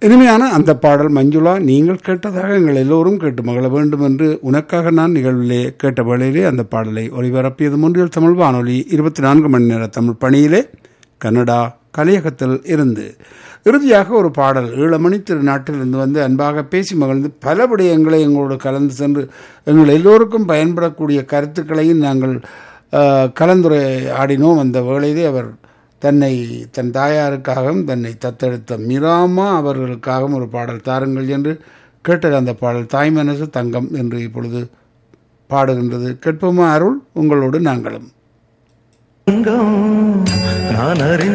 இனிமையான அந்த பாடல் மஞ்சுளா நீங்கள் கேட்டதாக எங்கள் எல்லோரும் கேட்டு மகள வேண்டும் என்று உனக்காக நான் நிகழ்விலே கேட்ட வேளையிலே அந்த பாடலை ஒளிபரப்பியது முன்றில் தமிழ் வானொலி இருபத்தி நான்கு மணி நேர தமிழ் பணியிலே கனடா கலையகத்தில் இருந்து இறுதியாக ஒரு பாடல் ஈழமணி திருநாட்டிலிருந்து வந்து அன்பாக பேசி மகிழ்ந்து பல விடயங்களை எங்களோடு கலந்து சென்று எங்கள் எல்லோருக்கும் பயன்படக்கூடிய கருத்துக்களையும் நாங்கள் அஹ், கலந்துரையாடினோம் அந்த வேளையிலே அவர் தன்னை தன் தாயாருக்காகவும் தன்னை தத்தெடுத்த மிராமா அவர்களுக்காகவும் ஒரு பாடல் தாருங்கள் என்று கேட்டது அந்த பாடல் தாய் மனசு தங்கம் என்று இப்பொழுது பாடுகின்றது கேட்போமா அருள் உங்களோடு நாங்களும் தங்கம் நான் அறிந்த